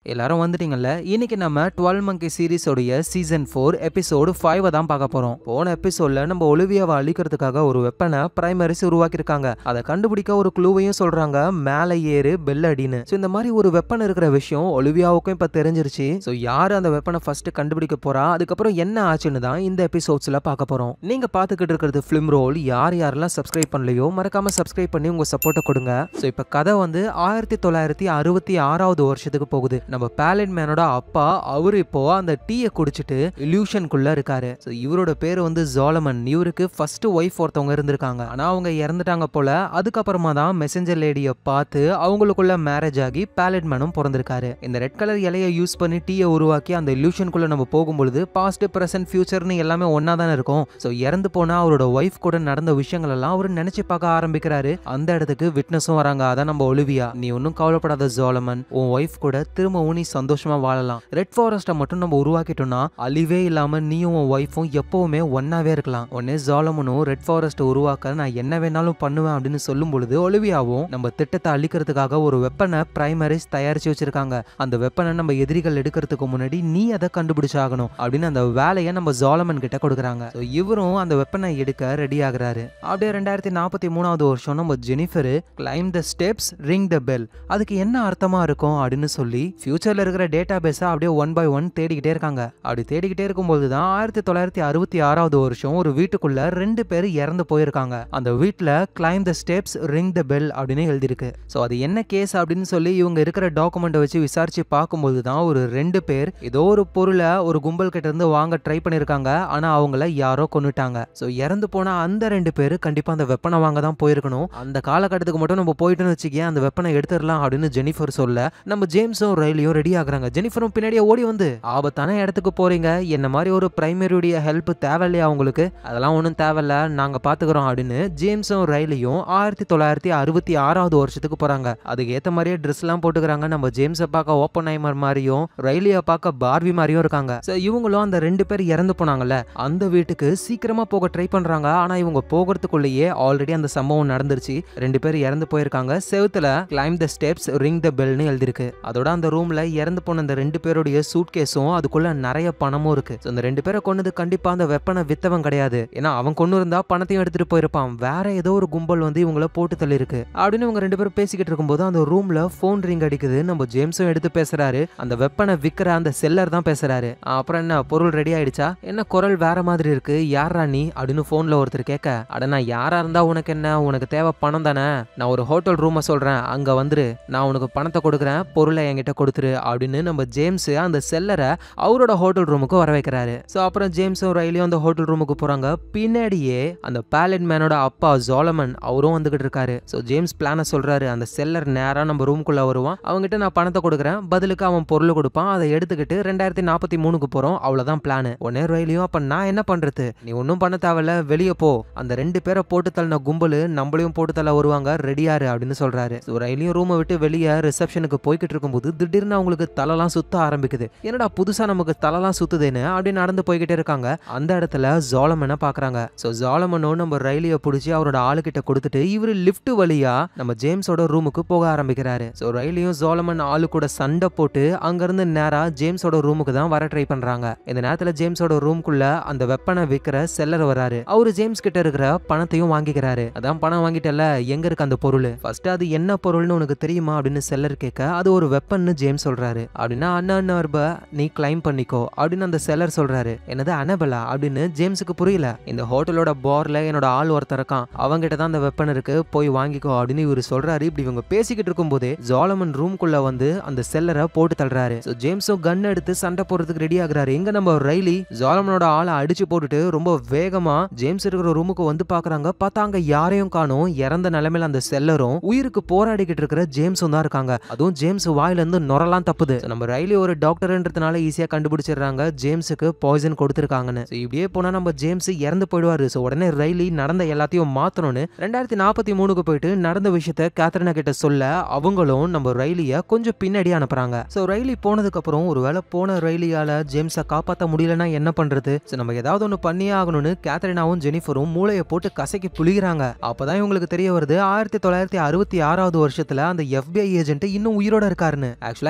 எல்லாரும் வந்துட்டீங்கல்ல இன்னைக்கு நம்ம டுவெல் மங்கி சீரிஸோடைய சீசன் ஃபோர் எபிசோடு ஃபைவ் தான் பார்க்க போறோம் போன எபிசோட்ல நம்ம ஒலிவியாவை அழிக்கிறதுக்காக ஒரு வெப்பனை பிரைமரிஸ் உருவாக்கியிருக்காங்க அதை கண்டுபிடிக்க ஒரு குழுவையும் சொல்றாங்க மேலே ஏறு பெல் அடின்னு ஸோ இந்த மாதிரி ஒரு வெப்பன் இருக்கிற விஷயம் ஒலிவியாவுக்கும் இப்போ தெரிஞ்சிருச்சு ஸோ யார் அந்த வெப்பனை ஃபர்ஸ்ட் கண்டுபிடிக்க போறா அதுக்கப்புறம் என்ன ஆச்சுன்னு தான் இந்த எபிசோட்ஸ்ல பார்க்க போறோம் நீங்க பார்த்துக்கிட்டு இருக்கிறது ஃபிலிம் ரோல் யார் யாரெல்லாம் சப்ஸ்கிரைப் பண்ணலையோ மறக்காம சப்ஸ்கிரைப் பண்ணி உங்க சப்போர்ட்டை கொடுங்க ஸோ இப்போ கதை வந்து ஆயிரத்தி தொள்ளாயிரத்தி அறுபத்தி ஆறாவது வருஷத்துக்கு போகுது நம்ம பேலட் மேனோட அப்பா அவர் இப்போ அந்த டீயை குடிச்சிட்டு இல்யூஷனுக்குள்ள இருக்காரு ஸோ இவரோட பேர் வந்து ஜோலமன் இவருக்கு ஃபர்ஸ்ட் ஒய்ஃப் ஒருத்தவங்க இருந்திருக்காங்க ஆனா அவங்க இறந்துட்டாங்க போல அதுக்கப்புறமா தான் மெசஞ்சர் லேடியை பார்த்து அவங்களுக்குள்ள மேரேஜ் ஆகி பேலட் மேனும் பிறந்திருக்காரு இந்த ரெட் கலர் இலையை யூஸ் பண்ணி டீயை உருவாக்கி அந்த இல்யூஷனுக்குள்ள நம்ம போகும்பொழுது பாஸ்ட் பிரசன்ட் ஃபியூச்சர்னு எல்லாமே ஒன்னா தானே இருக்கும் ஸோ இறந்து போனா அவரோட ஒய்ஃப் கூட நடந்த விஷயங்கள் எல்லாம் அவர் நினைச்சு பார்க்க ஆரம்பிக்கிறாரு அந்த இடத்துக்கு விட்னஸும் வராங்க அதான் நம்ம ஒலிவியா நீ ஒன்றும் கவலைப்படாத ஜோலமன் உன் ஒய்ஃப் கூட திரும்பவும் நீ சந்தோஷமா வாழலாம் ரெட் ஃபாரஸ்ட்டை மட்டும் நம்ம உருவாக்கிட்டோம்னா அழிவே இல்லாம நீயும் உன் ஒய்ஃபும் எப்பவுமே ஒன்னாவே இருக்கலாம் உடனே ஜோலமனும் ரெட் ஃபாரஸ்ட்டை உருவாக்க நான் என்ன வேணாலும் பண்ணுவேன் அப்படின்னு சொல்லும் பொழுது ஒலிவியாவும் நம்ம திட்டத்தை அழிக்கிறதுக்காக ஒரு வெப்பனை பிரைமரிஸ் தயாரிச்சு வச்சிருக்காங்க அந்த வெப்பனை நம்ம எதிரிகள் எடுக்கிறதுக்கு முன்னாடி நீ அதை கண்டுபிடிச்சாகணும் அப்படின்னு அந்த வேலையை நம்ம ஜோலமன் கிட்ட கொடுக்குறாங்க So இவரும் அந்த வெப்பனை எடுக்க ரெடி ஆகுறாரு அப்படியே ரெண்டாயிரத்தி நாற்பத்தி மூணாவது வருஷம் நம்ம Jennifer climb the steps ring the bell அதுக்கு என்ன அர்த்தமா இருக்கும் அப்படின்னு சொல்லி ஃபியூச்சர்ல இருக்கிற டேட்டா பேஸை அப்படியே ஒன் பை ஒன் தேடிக்கிட்டே இருக்காங்க அப்படி தேடிக்கிட்டே இருக்கும்போது தான் ஆயிரத்தி தொள்ளாயிரத்தி அறுபத்தி ஆறாவது வருஷம் ஒரு வீட்டுக்குள்ள ரெண்டு பேர் இறந்து போயிருக்காங்க அந்த வீட்டில் climb the steps ring the bell அப்படின்னு எழுதியிருக்கு ஸோ அது என்ன கேஸ் அப்படின்னு சொல்லி இவங்க இருக்கிற டாக்குமெண்ட்டை வச்சு விசாரிச்சு பார்க்கும்போது தான் ஒரு ரெண்டு பேர் ஏதோ ஒரு பொருளை ஒரு கும்பல் கிட்ட இருந்து வாங்க ட்ரை பண்ணியிருக்காங்க ஆனா அவங்கள யாரோ கொன்னுட்டாங்க ஸோ இறந்து போன அந்த ரெண்டு பேர் கண்டிப்பா அந்த வெப்பனை வாங்க தான் போயிருக்கணும் அந்த காலகட்டத்துக்கு மட்டும் நம்ம போயிட்டோம்னு வச்சுக்கேன் அந்த வெப்பனை எடுத்துடலாம் அப்படின்னு ஜெனிஃபர் சொல்ல நம்ம ஜேம்ஸும் ரயிலையும் ரெடி ஆகுறாங்க ஜெனிஃபரும் பின்னாடியே ஓடி வந்து ஆபத்தான இடத்துக்கு போறீங்க என்ன மாதிரி ஒரு பிரைமரியுடைய ஹெல்ப் தேவையில்லையா உங்களுக்கு அதெல்லாம் ஒன்றும் தேவையில்ல நாங்க பாத்துக்கிறோம் அப்படின்னு ஜேம்ஸும் ரயிலையும் ஆயிரத்தி தொள்ளாயிரத்தி அறுபத்தி ஆறாவது வருஷத்துக்கு போறாங்க அதுக்கு ஏத்த மாதிரியே ட்ரெஸ் எல்லாம் போட்டுக்கிறாங்க நம்ம ஜேம்ஸை பார்க்க ஓப்பன் ஐமர் மாதிரியும் ரயிலியை பார்க்க பார்வி மாதிரியும் இருக்காங்க So, இவங்களும் அந்த ரெண்டு பேர் இறந்து போனாங்கல்ல அந்த வீட்டுக்கு சீக்கிரமா போக ட்ரை பண்றாங்க ஆனா இவங்க போகிறதுக்குள்ளேயே ஆல்ரெடி அந்த சம்பவம் நடந்துருச்சு ரெண்டு பேர் இறந்து போயிருக்காங்க செவுத்துல climb the steps ring the பெல்னு எழுதிருக்கு அதோட அந்த ரூம்ல இறந்து போன அந்த ரெண்டு பேருடைய சூட் கேஸும் அதுக்குள்ள நிறைய பணமும் இருக்கு So, அந்த ரெண்டு பேரை கொன்னது கண்டிப்பா அந்த வெப்பனை வித்தவன் கிடையாது ஏன்னா அவன் கொண்டு இருந்தா பணத்தையும் எடுத்துட்டு போயிருப்பான் வேற ஏதோ ஒரு கும்பல் வந்து இவங்கள போட்டு தள்ளி இருக்கு அப்படின்னு இவங்க ரெண்டு பேரும் பேசிக்கிட்டு இருக்கும்போது அந்த ரூம்ல போன் ரிங் அடிக்குது நம்ம ஜேம்ஸும் எடுத்து பேசுறாரு அந்த வெப்பனை விக்கிற அந்த செல்லர் தான் பேசுறாரு "ஆ, அப்புறம் என்ன பொருள் ரெடி ஆயிடுச்சா என்ன குரல் வேற மாதிரி இருக்கு யாரா நீ அப்படின்னு போன்ல ஒருத்தர் கேட்க அட நான் யாரா இருந்தா உனக்கு என்ன உனக்கு தேவை பணம் தானே நான் ஒரு ஹோட்டல் ரூமை சொல்றேன் அங்க வந்துரு நான் உனக்கு பணத்தை கொடுக்குறேன் பொருளை என்கிட்ட கொடுத்துரு அப்படின்னு நம்ம ஜேம்ஸ் அந்த செல்லரை அவரோட ஹோட்டல் ரூமுக்கு வர வைக்கிறாரு ஸோ அப்புறம் ஜேம்ஸும் ரயிலையும் அந்த ஹோட்டல் ரூமுக்கு போறாங்க பின்னாடியே அந்த பேலட் மேனோட அப்பா ஜோலமன் அவரும் வந்துகிட்டு இருக்காரு ஸோ ஜேம்ஸ் பிளானை சொல்றாரு அந்த செல்லர் நேரா நம்ம ரூமுக்குள்ள வருவான் அவங்ககிட்ட நான் பணத்தை கொடுக்குறேன் பதிலுக்கு அவன் பொருள் கொடுப்பான் அதை எடுத்துக்கிட்டு ரெண்டாயிரத்தி நாற்பத்தி மூணுக்கு போறோம் அவ்வளவுதான் பிளான் உடனே ரயிலையும் அப்ப நான் என்ன பண்றது நீ ஒன்றும் பண்ண தேவையில்ல வெளியே போ அந்த ரெண்டு பேரை போட்டு தள்ளின கும்பல் நம்மளையும் போட்டு தள்ள வருவாங்க ரெடியாரு அப்படின்னு சொல்றாரு ஸோ ரயிலையும் ரூமை விட்டு வெளியே ரிசப்ஷனுக்கு போய்கிட்டு இருக்கும்போது திடீர்னு அவங்களுக்கு தலைலாம் சுத்த ஆரம்பிக்குது என்னடா புதுசா நமக்கு தலைலாம் சுத்துதுன்னு அப்படி நடந்து போய்கிட்டே இருக்காங்க அந்த இடத்துல ஜோலமனை பாக்குறாங்க ஸோ ஜோலமனும் நம்ம ரயிலியை பிடிச்சி அவரோட ஆளுகிட்ட கொடுத்துட்டு இவரு லிஃப்ட் வழியா நம்ம ஜேம்ஸோட ரூமுக்கு போக ஆரம்பிக்கிறாரு ஸோ ரயிலையும் ஜோலமன் ஆளு கூட சண்டை போட்டு அங்கிருந்து நேரா ஜேம்ஸோட ரூமுக்கு தான் வர ட்ரை பண்றாங்க இந்த நேரத்துல ஜேம்ஸோட ரூம்குள்ள அந்த வெப்பனை விற்கிற செல்லர் வராரு அவரு ஜேம்ஸ் கிட்ட இருக்கிற பணத்தையும் வாங்கிக்கிறாரு அதான் பணம் வாங்கிட்டல எங்க இருக்கு அந்த பொருள் ஃபர்ஸ்ட் அது என்ன பொருள்னு உனக்கு தெரியுமா அப்படின்னு செல்லர் கேட்க அது ஒரு வெப்பன்னு ஜேம்ஸ் சொல்றாரு அப்படின்னா அண்ணா அண்ணா நீ கிளைம் பண்ணிக்கோ அப்படின்னு அந்த செல்லர் சொல்றாரு என்னது அனபலா அப்படின்னு ஜேம்ஸுக்கு புரியல இந்த ஹோட்டலோட பார்ல என்னோட ஆள் ஒருத்தர் இருக்கான் அவங்கிட்ட தான் அந்த வெப்பன் இருக்கு போய் வாங்கிக்கோ அப்படின்னு இவர் சொல்றாரு இப்படி இவங்க பேசிக்கிட்டு இருக்கும்போதே ஜாலமன் ரூம்குள்ள வந்து அந்த செல்லரை போட்டு தள்ளுறாரு ஸோ ஜேம்ஸும் கன் எடுத்து சண்டை போடுறதுக்கு ரெடி ஆகுறாரு எங்க நம்ம ரைலி ஜாலமனோட ஆளை அடிச்சு போட்டுட்டு ரொம்ப வேகமா ஜேம்ஸ் இருக்கிற ரூமுக்கு வந்து பாக்குறாங்க பார்த்தா அங்க யாரையும் காணும் இறந்த நிலைமையில அந்த செல்லரும் உயிருக்கு போராடிக்கிட்டு இருக்கிற ஜேம்ஸும் தான் இருக்காங்க அதுவும் ஜேம்ஸ் வாயில இருந்து நுரலாம் தப்புது So, நம்ம ரைலி ஒரு டாக்டர்ன்றதுனால ஈஸியா கண்டுபிடிச்சிடுறாங்க ஜேம்ஸுக்கு பாய்சன் கொடுத்துருக்காங்கன்னு So, இப்படியே போனா நம்ம ஜேம்ஸ் இறந்து போயிடுவாரு ஸோ உடனே ரைலி நடந்த எல்லாத்தையும் மாத்தணும்னு ரெண்டாயிரத்தி நாற்பத்தி மூணுக்கு போயிட்டு நடந்த விஷயத்த கேத்தரினா கிட்ட சொல்ல அவங்களும் நம்ம ரயிலிய கொஞ்சம் பின்னாடி அனுப்புறாங்க ஸோ ரயிலி போனதுக்கு அப்புறம் ஒருவேளை போன ரயிலியால ஜேம்ஸை காப்பாற்ற முடியலன்னா என்ன பண்றது ஸோ நம்ம ஏதாவது ஒன்று பண்ணியே ஆகணும்னு கேத்தரினாவும் ஜெனிஃபரும் மூளையை போட்டு கசக்கி புளிகிறாங்க அப்பதான் இவங்களுக்கு தெரிய வருது ஆயிரத்தி தொள்ளாயிரத்தி அறுபத்தி ஆறாவது வருஷத்துல அந்த எஃபிஐ ஏஜென்ட் இன்னும் உயிரோட இருக்காருன்னு ஆக்சுவலா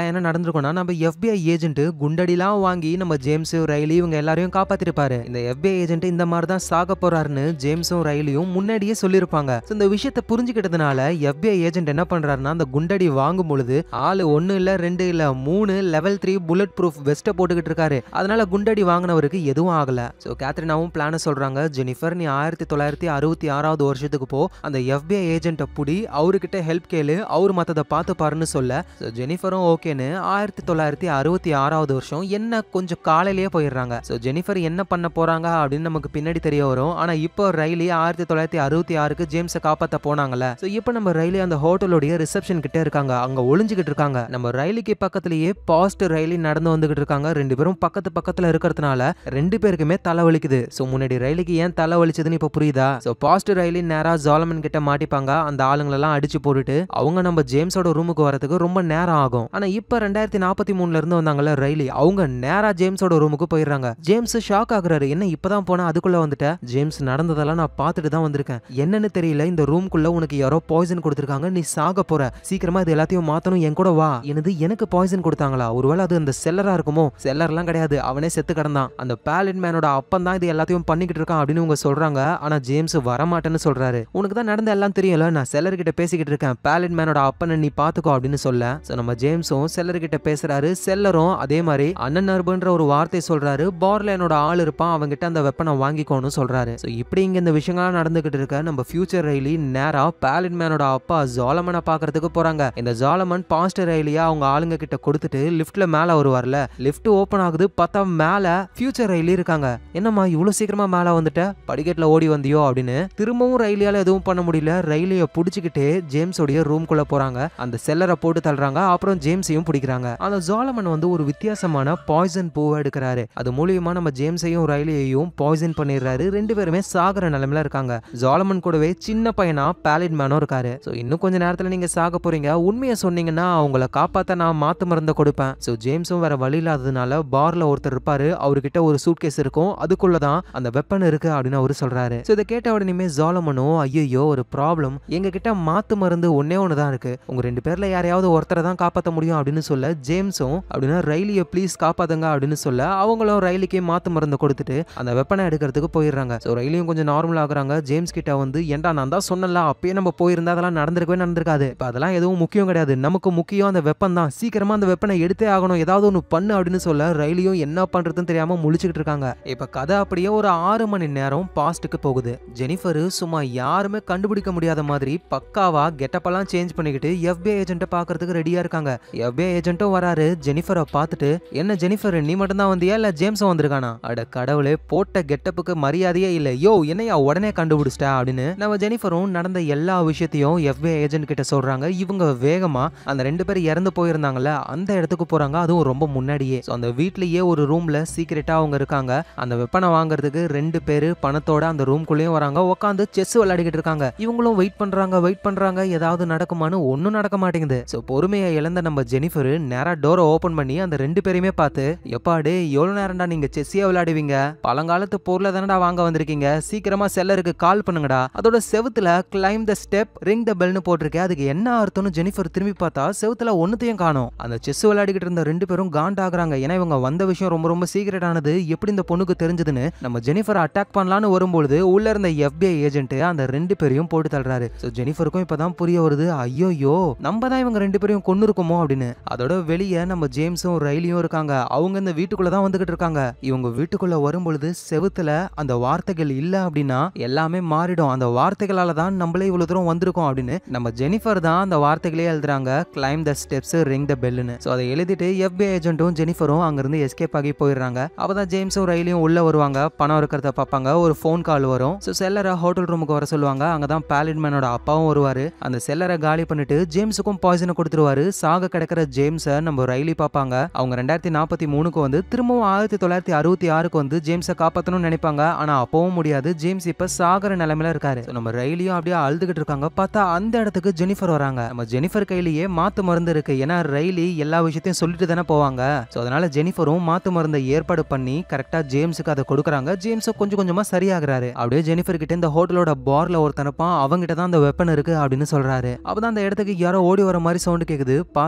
என்ன நடந்திருக்கும்னா நம்ம எஃபிஐ ஏஜென்ட் குண்டடிலாம் வாங்கி நம்ம ஜேம்ஸ் ரைலி இவங்க எல்லாரையும் காப்பாத்திருப்பாரு இந்த எஃபிஐ ஏஜென்ட் இந்த மாதிரி தான் சாக போறாருன்னு ஜேம்ஸும் ரைலியும் முன்னாடியே சொல்லியிருப்பாங்க So, இந்த விஷயத்தை புரிஞ்சுக்கிட்டதுனால எஃபிஐ ஏஜென்ட் என்ன பண்றாருன்னா அந்த குண்டடி வாங்கும் பொழுது ஆளு ஒன்னு இல்ல ரெண்டு இல்ல மூணு லெவல் த்ரீ புல்லட் ப்ரூஃப் வெஸ்ட்டை போட்டுக்கிட்டு இருக்காரு அதனால குண்டடி வாங்கினவருக்கு எதுவும் ஆகல ஸோ கேத்ரினாவும் பிளான சொல்றாங்க ஜெனிஃபர் நீ ஆயிரத்தி தொள்ளாயிரத்தி அறுபத்தி ஆறாவது வருஷத்துக்கு போ அந்த எஃபிஐ ஏஜென்ட்டை புடி அவர்கிட்ட ஹெல்ப் கேளு அவர் மத்ததை பார்த்து பாருன்னு சொல்ல ஸோ ஜெனிஃபரும் ஓகேன்னு ஆயிரத்தி தொள்ளாயிரத்தி அறுபத்தி ஆறாவது வருஷம் என்ன கொஞ்சம் காலையிலேயே போயிடுறாங்க ஸோ ஜெனிஃபர் என்ன பண்ண போறாங்க அப்படின்னு நமக்கு பின்னாடி தெரிய வரும் ஆனா இப்போ ரைலி ஆயிரத்தி தொள்ளாயிரத்தி அறுபத்தி ஆறுக்கு ஜேம்ஸை காப்பாற்ற போனாங்கல்ல ஸோ இப்போ நம்ம ரயிலி அந்த ஹோட்டலுடைய ரிசப்ஷன் கிட்ட இருக்காங்க அங்க ஒளிஞ்சுக்கிட்டு இருக்காங்க நம்ம ரயிலுக்கு பக்கத்துலயே பாஸ்ட் ரயிலி நடந்து வந்துகிட்டு இருக்காங்க ரெண்டு பேரும் பக்கத்து பக்கத்துல இருக்கிறதுனால ரெண்டு பேருக்குமே தலை வலிக்குது ஸோ முன்னாடி ரயிலுக்கு ஏன் தலை வலிச்சதுன்னு இப்போ புரியுதா ஸோ பாஸ்ட் ரயிலி நேரா ஜாலமன் கிட்ட மாட்டிப்பாங்க அந்த ஆளுங்களெல்லாம் அடிச்சு போட்டுட்டு அவங்க நம்ம ஜேம்ஸோட ரூமுக்கு வரதுக்கு ரொம்ப நேரம் ஆகும் ஆனா இப்போ ரெண்டாயிரத்தி நாற்பத்தி மூணுல இருந்து வந்தாங்கல்ல ரயிலி அவங்க நேரா ஜேம்ஸோட ரூமுக்கு போயிடுறாங்க ஜேம்ஸ் ஷாக் ஆகுறாரு என்ன இப்பதான் போனா அதுக்குள்ள வந்துட்ட ஜேம்ஸ் நடந்ததெல்லாம் நான் பார்த்துட்டு தான் வந்திருக்கேன் என்னன்னு தெரியல இந்த ரூம்குள்ள உனக்கு யாரோ பாய்சன் கொடுத்துருக்காங்க நீ சாக போற சீக்கிரமா இது எல்லாத்தையும் மாத்தணும் என் கூட வா எனது எனக்கு பாய்சன் கொடுத்தாங்களா ஒருவேளை அது அந்த செல்லரா இருக்குமோ செல்லர்லாம் கிடையாது அவனே செத்து கிடந்தான் அந்த பேலட் மேனோட அப்பன் தான் இது எல்லாத்தையும் பண்ணிக்கிட்டு இருக்கான் அப்படின்னு இவங்க சொல்றாங்க ஆனா ஜேம்ஸ் வரமாட்டேன்னு சொல்றாரு உனக்கு தான் நடந்த எல்லாம் தெரியும்ல நான் செல்லர் கிட்ட பேசிக்கிட்டு இருக்கேன் பேலட் மேனோட அப்பனை நீ பாத்துக்கோ அப்படின்னு சொல்ல சோ நம்ம ஜேம்ஸும் செல்லர் கிட்ட பேசுறாரு செல்லரும் அதே மாதிரி அண்ணன் அர்பன்ற ஒரு வார்த்தை சொல்றாரு பார்ல என்னோட ஆள் இருப்பான் அவங்கிட்ட அந்த வெப்பனை வாங்கிக்கோன்னு சொல்றாரு சோ இப்படி இங்க இந்த விஷயங்கள்லாம் நடந்துகிட்டு இருக்க நம்ம ஃபியூச்சர் ரயிலி நேரா பேலட் மேனோட அப்பா ஜாலமனை பாக்குறதுக்கு போறாங்க இந்த ஜாலமன் பாஸ்டர் ரயிலியா அவங்க ஆளுங்க கிட்ட கொடுத்துட்டு லிஃப்ட்ல மேல வருவார்ல லிஃப்ட் ஓபன் ஆகுது பார்த்தா மேல ஃபியூச்சர் ரயிலி இருக்காங்க என்னம்மா இவ்வளவு சீக்கிரமா மேல வந்துட்ட படிக்கட்டுல ஓடி வந்தியோ அப்படின்னு திரும்பவும் ரயிலியால எதுவும் பண்ண முடியல ரயிலிய புடிச்சுக்கிட்டு ஜேம்ஸோடைய ரூம்குள்ள போறாங்க அந்த செல்லரை போட்டு தள்ளுறாங்க அப்புறம் ஜேம்ஸையும் பிடிக்கிறாங்க அந்த ஜாலமன் வந்து ஒரு வித்தியாசமான பாய்சன் பூவை எடுக்கிறாரு அது மூலியமா நம்ம ஜேம்ஸையும் ரயிலியையும் பாய்சன் பண்ணிடுறாரு ரெண்டு பேருமே சாகுற நிலைமையில இருக்காங்க ஜாலமன் கூடவே சின்ன பையனா பேலிட் மேனும் இருக்காரு ஸோ இன்னும் கொஞ்ச நேரத்துல நீங்க சாக போறீங்க உண்மையை சொன்னீங்கன்னா அவங்கள காப்பாத்த நான் மாத்து மருந்த கொடுப்பேன் ஸோ ஜேம்ஸும் வேற வழி இல்லாததுனால பார்ல ஒருத்தர் இருப்பாரு அவர்கிட்ட ஒரு சூட் கேஸ் இருக்கும் அதுக்குள்ளதான் அந்த வெப்பன் இருக்கு அப்படின்னு அவரு சொல்றாரு ஸோ இதை கேட்ட உடனே ஜாலமனும் ஐயோ ஒரு ப்ராப்ளம் எங்க கிட்ட மாத்து மருந்து ஒன்னே ஒன்று தான் இருக்கு உங்க ரெண்டு பேர்ல யாரையாவது ஒருத்தரை தான் காப்பாற்ற முடியும் அப்படின்னு சொல்ல ஜேம்ஸும் அப்படின்னா ரயிலியை ப்ளீஸ் காப்பாத்துங்க அப்படின்னு சொல்ல அவங்களும் ரயிலுக்கே மாத்து மருந்து கொடுத்துட்டு அந்த வெப்பனை எடுக்கிறதுக்கு போயிடுறாங்க ஸோ ரயிலையும் கொஞ்சம் நார்மல் ஆகுறாங்க ஜேம்ஸ் கிட்ட வந்து ஏன்டா நான் தான் சொன்னல அப்பயே நம்ம போயிருந்தா அதெல்லாம் நடந்திருக்கவே நடந்திருக்காது இப்போ அதெல்லாம் எதுவும் முக்கியம் கிடையாது நமக்கு முக்கியம் அந்த வெப்பன் தான் சீக்கிரமா அந்த வெப்பனை எடுத்தே ஆகணும் ஏதாவது ஒன்று பண்ணு அப்படின்னு சொல்ல ரயிலையும் என்ன பண்றதுன்னு தெரியாம முழிச்சுக்கிட்டு இருக்காங்க இப்போ கதை அப்படியே ஒரு ஆறு மணி நேரம் பாஸ்ட்டுக்கு போகுது ஜெனிஃபர் சும்மா யாருமே கண்டுபிடிக்க முடியாத மாதிரி பக்காவா கெட்டப்பெல்லாம் சேஞ்ச் பண்ணிக்கிட்டு எஃபிஐ ஏஜென்ட்டை பார்க்கறதுக்கு ரெடியா இருக்காங்க எஃபிஐ ஏஜென்ட்டும் வராரு ஜெனிஃபரை பார்த்துட்டு என்ன ஜெனிஃபர் நீ மட்டும் தான் வந்தியா இல்ல ஜேம்ஸும் வந்திருக்கானா அட கடவுளே போட்ட கெட்டப்புக்கு மரியாதையே இல்ல யோ என்னையா உடனே கண்டுபிடிச்சிட்டா அப்படின்னு நம்ம ஜெனிஃபரும் நடந்த எல்லா விஷயத்தையும் எஃபிஐ ஏஜென்ட் கிட்ட சொல்றாங்க இவங்க வேகமா அந்த ரெண்டு பேரும் இறந்து போயிருந்தாங்கல்ல அந்த இடத்துக்கு போறாங்க அதுவும் ரொம்ப முன்னாடியே So, அந்த வீட்லயே ஒரு ரூம்ல சீக்கிரட்டா அவங்க இருக்காங்க அந்த வெப்பனை வாங்குறதுக்கு ரெண்டு பேரு பணத்தோட அந்த ரூம்குள்ளேயும் வராங்க உட்காந்து செஸ் விளையாடிக்கிட்டு இருக்காங்க இவங்களும் வெயிட் பண்றாங்க வெயிட் பண்றாங்க ஏதாவது நடக்குமான்னு ஒன்றும் நடக்க மாட்டேங்குது ஸோ பொறுமையை இழந்த நம்ம ஜெனிஃபர் நேரா டோரை ஓபன் பண்ணி அந்த ரெண்டு பேரையுமே பார்த்து எப்பாடு எவ்வளவு நேரம்டா நீங்க செஸ்ஸியா விளையாடுவீங்க பழங்காலத்து பொருளை தானடா வாங்க வந்திருக்கீங்க சீக்கிரமா செல்லருக்கு கால் பண்ணுங்கடா அதோட செவுத்துல climb the step ring the பெல்னு போட்டிருக்கேன் அதுக்கு என்ன அர்த்தம்னு ஜெனிஃபர் திரும்பி பார்த்தா செவுத்துல ஒன்னுத்தையும் காணோம் அந்த செஸ் விளையாடிக்கிட்டு இருந்த ரெண்டு பேரும் காண்டாகிறாங்க ஏன்னா இவங்க வந்த விஷயம் ரொம்ப ரொம்ப சீக்கிரட் ஆனது எப்படி இந்த பொண்ணுக்கு தெரிஞ்சதுன்னு நம்ம ஜெனிஃபர் அட்டாக் பண்ணலான்னு வரும்பொழுது உள்ள இருந்த எஃபிஐ ஏஜென்ட் அந்த ரெண்டு பேரையும் போட்டு தள்ளுறாரு ஸோ ஜெனிஃபருக்கும் இப்பதான் புரிய வருது ஐயோயோ நம்ம தான் இவங்க ரெண்டு பேரையும் கொண்டு இருக்கோமோ அப்படின்னு அதோட வெளியே நம்ம ஜேம்ஸும் ரயிலியும் இருக்காங்க அவங்க இந்த வீட்டுக்குள்ள தான் வந்துகிட்டு இருக்காங்க இவங்க வீட்டுக்குள்ள வரும்பொழுது செவுத்துல அந்த வார்த்தைகள் இல்ல அப்படின்னா எல்லாமே மாறிடும் அந்த வார்த்தைகளால தான் நம்மளே இவ்வளவு தூரம் வந்திருக்கோம் அப்படின்னு நம்ம ஜெனிஃபர் தான் அந்த வார்த்தைகளே எழுதுறாங்க climb the steps ring the பெல்லுன்னு ஸோ அதை எழுதிட்டு எஃபிஐ ஏஜென்ட்டும் ஜெனிஃபரும் அங்கிருந்து எஸ்கேப் ஆகி போயிடுறாங்க அப்பதான் ஜேம்ஸும் ரயிலையும் உள்ள வருவாங்க பணம் இருக்கிறத பார்ப்பாங்க ஒரு ஃபோன் கால் வரும் ஸோ செல்லரை ஹோட்டல் ரூமுக்கு வர சொல்லுவாங்க அங்கதான் பேலிட்மேனோட அப்பாவும் வருவாரு அந்த செல்லரை காலி பண்ணிட்டு ஜேம்ஸுக்கும் பாய்சனை கொடுத்துருவாரு சாக கிடக்கிற ஜேம்ஸை நம்ம ரயிலி பார்ப்பாங்க அவங்க ரெண்டாயிரத்தி நாற்பத்தி மூணுக்கு வந்து திரும்பவும் ஆயிரத்தி தொள்ளாயிரத்தி அறுபத்தி ஆறுக்கு வந்து ஜேம்ஸை காப்பாற்றணும்னு நினைப்பாங்க ஆனா அப்பவும் முடியாது ஜேம்ஸ் இப்ப சாகர நிலைமையில இருக்காரு So, நம்ம ரயிலையும் அப்படியே அழுதுகிட்டு இருக்காங்க பார்த்தா அந்த இடத்துக்கு ஜெனிஃபர் வராங்க நம்ம ஜெனிஃபர் கையிலேயே மாத்து மருந்து இருக்கு ஏன்னா ரயிலி எல்லா விஷயத்தையும் சொல்லிட்டு தானே போவாங்க ஸோ அதனால ஜெனிஃபரும் மாத்து மருந்தை ஏற்பாடு பண்ணி கரெக்டா ஜேம்ஸுக்கு அதை கொடுக்குறாங்க ஜேம்ஸும் கொஞ்சம் கொஞ்சமா சரியாகிறாரு அப்படியே ஜெனிஃபர் கிட்ட இந்த ஹோட்டலோட பார்ல ஒருத்தன் இருப்பான் அவங்கிட்ட தான் அந்த வெப்பன் இருக்கு அப்படின்னு சொல்றாரு அப்பதான் அந்த இடத்துக்கு யாரோ ஓடி வர மாதிரி சவுண்ட் கேக்குது பார்த்தா அது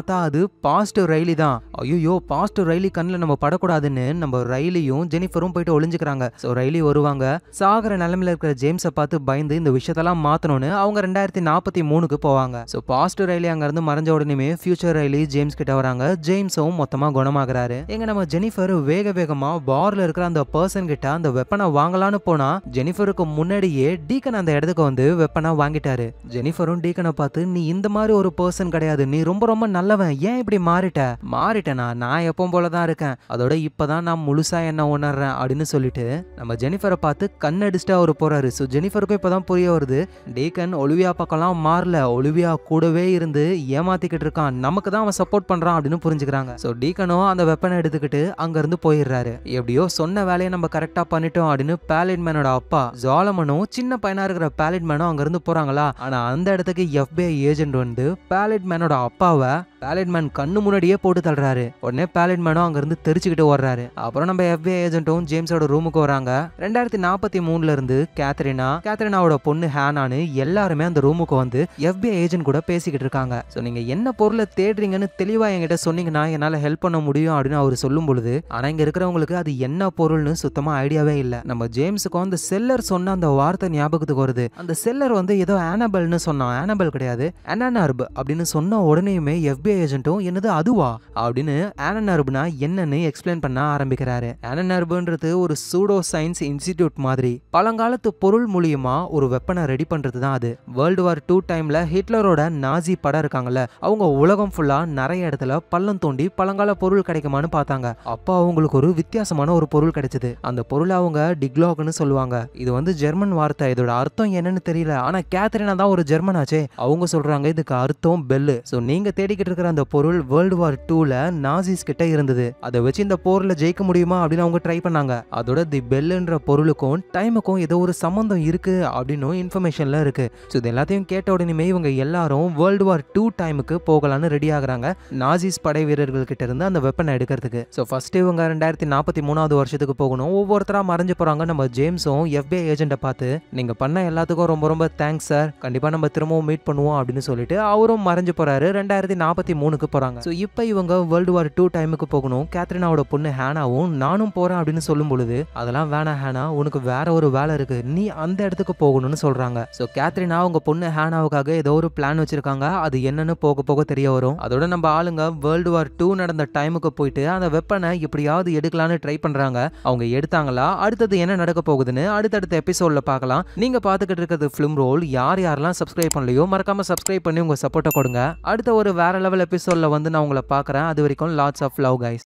பாஸ்ட் ரைலி தான் ஐயோ பாஸ்ட் ரைலி கண்ணில் நம்ம படக்கூடாதுன்னு நம்ம ரைலியும் ஜெனிஃபரும் போயிட்டு ஒளிஞ்சுக்கிறாங்க ஸோ ரைலி வருவாங்க சாகர நிலைமையில இருக்கிற ஜேம்ஸை பார்த்து பயந்து இந்த விஷயத்தெல்லாம் மாத்தணும்னு அவங்க ரெண்டாயிரத்தி நாற்பத்தி மூணுக்கு போவாங்க ஸோ பாஸ்ட் ரைலி அங்கிருந்து மறைஞ்ச உடனே ஃபியூச்சர் ரைலி ஜேம்ஸ் கிட்ட வராங்க ஜேம்ஸும் மொத்தமா குணமாகறாரு எங்க நம்ம ஜெனிஃபர் வேக வேகமா பார்ல இருக்கிற அந்த பர்சன் கிட்ட அந்த வெப்பனை வாங்கலான்னு போனா ஜெனிஃபருக்கு முன்னாடியே டீக்கன் அந்த இடத்துக்கு வந்து வெப்பனா வாங்கிட்டாரு ஜெனிஃபரும் டீக்கனை பார்த்து நீ இந்த மாதிரி ஒரு பர்சன் கிடையாது நீ ரொம்ப ரொம்ப நல்லவன் ஏன் இப்படி மாறிட்ட மாறிட்டேனா நான் எப்பவும் போல தான் இருக்கேன் அதோட இப்பதான் நான் முழுசா என்ன உணர்றேன் அப்படின்னு சொல்லிட்டு நம்ம ஜெனிஃபரை பார்த்து கண்ணடிச்சுட்டு அவர் போறாரு ஸோ ஜெனிஃபருக்கும் இப்பதான் புரிய வருது டீக்கன் ஒலிவியா பக்கம்லாம் மாறல ஒலிவியா கூடவே இருந்து ஏமாத்திக்கிட்டு இருக்கான் நமக்கு தான் அவன் சப்போர்ட் பண்றான் அப்படின்னு புரிஞ்சுக்கிறாங்க ஸோ டீக்கனும் அந்த வெப்பனை எடுத்துக்கிட்டு அங்க இருந்து போயிடுறாரு எப்படியோ சொன்ன வேலையை நம்ம கரெக்டா பண்ணிட்டோம் அப்படின்னு பேலட் மேனோட அப்பா ஜாலமனும் சின்ன பையனா இருக்கிற பேலட் மேனும் அங்க இருந்து போறாங்களா ஆனா அந்த இடத்துக்கு எஃபிஐ ஏஜென்ட் வந்து பேலட் மேனோட அப்பாவை பேலட் மேன் கண்ணு முன்னாடியே போட்டு தள்ளுறாரு உடனே பேலட் மேனும் அங்க இருந்து தெரிச்சுக்கிட்டு வர்றாரு அப்புறம் நம்ம எஃபிஐ ஏஜென்ட்டும் ஜேம்ஸோட ரூமுக்கு வராங்க ரெண்டாயிரத்தி நாற்பத்தி மூணுல இருந்து கேத்ரினா கேத்ரினாவோட பொண்ணு ஹேனானு எல்லாருமே அந்த ரூமுக்கு வந்து எஃபிஐ ஏஜென்ட் கூட பேசிக்கிட்டு இருக்காங்க ஸோ நீங்க என்ன பொருளை தேடுறீங்கன்னு தெளிவா என்கிட்ட சொன்னீங்கன்னா என்னால ஹெல்ப் பண்ண முடியும் அப்படின்னு அவர் சொல்லும் பொழுது ஆனா இங்க இருக்கிறவங்களுக்கு அது என்ன பொருள்னு சுத்தமா ஐடியாவே இல்ல நம்ம ஜேம்ஸுக்கும் அந்த செல்லர் சொன்ன அந்த வார்த்தை ஞாபகத்துக்கு வருது அந்த செல்லர் வந்து ஏதோ ஆனபல்னு சொன்னான் ஆனபல் கிடையாது அனானர்ப் அப்படின்னு சொன்ன உடனேயுமே எஃபிஐ ஏஜென்ட்டும் என்னது அதுவா அப்படின்னு ஆனனர்ப்னா என்னன்னு எக்ஸ்பிளைன் பண்ண ஆரம்பிக்கிறாரு ஆனனர்ப்ன்றது ஒரு சூடோ சயின்ஸ் இன்ஸ்டிடியூட் மாதிரி பழங்காலத்து பொருள் மூலியமா ஒரு வெப்பனை ரெடி பண்றது தான் அது வேர்ல்டு வார் டூ டைம்ல ஹிட்லரோட நாசி படம் இருக்காங்கல்ல அவங்க உலகம் ஃபுல்லா நிறைய இடத்துல பள்ளம் தோண்டி பழங்கால பொருள் கிடைக்குமான்னு பார்த்தாங்க அப்போ அவங்களுக்கு ஒரு வித்தியாசமான ஒரு பொருள் கிடைச்சது அந்த பொருளை அவங்க டிக்லாக்னு சொல்லுவாங்க இது வந்து ஜெர்மன் வார்த்தை இதோட அர்த்தம் என்னன்னு தெரியல ஆனா கேத்ரினா தான் ஒரு ஜெர்மன் ஆச்சே அவங்க சொல்றாங்க இதுக்கு அர்த்தம் பெல்லு ஸோ நீங்க தேடிக்கிட்டு இருக்கிற அந்த பொருள் வேர்ல்டு வார் டூல நாசிஸ் கிட்ட இருந்தது அதை வச்சு இந்த போர்ல ஜெயிக்க முடியுமா அப்படின்னு அவங்க ட்ரை பண்ணாங்க அதோட தி பெல்லுன்ற பொருளுக்கும் டைமுக்கும் ஏதோ ஒரு சம்மந்தம் இருக்கு அப்படின்னும் இன்ஃபர்மேஷன்ல இருக்கு ஸோ இது எல்லாத்தையும் கேட்ட உடனே இவங்க எல்லாரும் வேர்ல்டு வார் டூ டைமுக்கு போகலான்னு ரெடி ஆகுறாங்க நாசிஸ் படை வீரர்கள் கிட்ட இருந்து அந்த வெப்பனை எடுக்கிறதுக்கு ஸோ ஃபர்ஸ்ட் இவங்க ரெண்டாயிரத்தி நாற்பத்தி மூணாவது வருஷத்துக்கு போகணும் ஒவ்வொருத்தரா மறைஞ்சு போறாங்க நம்ம ஜேம்ஸும் எஃபிஐ ஏஜென்ட்டை பார்த்து நீங்க பண்ண எல்லாத்துக்கும் ரொம்ப ரொம்ப தேங்க்ஸ் சார் கண்டிப்பா நம்ம திரும்பவும் மீட் பண்ணுவோம் அப்படின்னு சொல்லிட்டு அவரும் மறைஞ்சு போறாரு ரெண்டாயிரத்தி நாற்பத்தி மூணுக்கு போறாங்க ஸோ இப்போ இவங்க வேர்ல்டு வார் டூ டைமுக்கு போகணும் கேத்ரினாவோட பொண்ணு ஹேனாவும் நானும் போறேன் அப்படின்னு சொல்லும் பொழுது அதெல்லாம் வேணாம் ஹேனா உனக்கு வேற ஒரு வேலை இருக்கு நீ அந்த இடத்துக்கு போகணும்னு சொல்றாங்க ஸோ கேத்ரினா உங்க பொண்ணு ஹேனாவுக்காக ஏதோ ஒரு பிளான் வச்சிருக்காங்க அது என்னன்னு போக போக தெரிய வரும் அதோட நம்ம ஆளுங்க வேர்ல்டு வார் டூ நடந்த டைமுக்கு போயிட்டு அந்த வெப்பனை எப்படியாவது எடுக்கலான்னு ட்ரை பண்றாங்க அவங்க எடுத்தாங்களா அடுத்தது என்ன நடக்க போகுதுன்னு அடுத்தடுத்த எபிசோட்ல பார்க்கலாம் நீங்க பார்த்துக்கிட்டு இருக்கிறது ஃபிலிம் ரோல் யார் யாரெல்லாம் சப்ஸ்கிரைப் பண்ணலையோ மறக்காம சப்ஸ்கிரைப் பண்ணி உங்க சப்போர்ட்டை கொடுங்க அடுத்த ஒரு வேற லெவல் எபிசோட்ல வந்து நான் உங்களை பார்க்குறேன் அது வரைக்கும் லாட்ஸ் ஆஃப் லவ் கைஸ்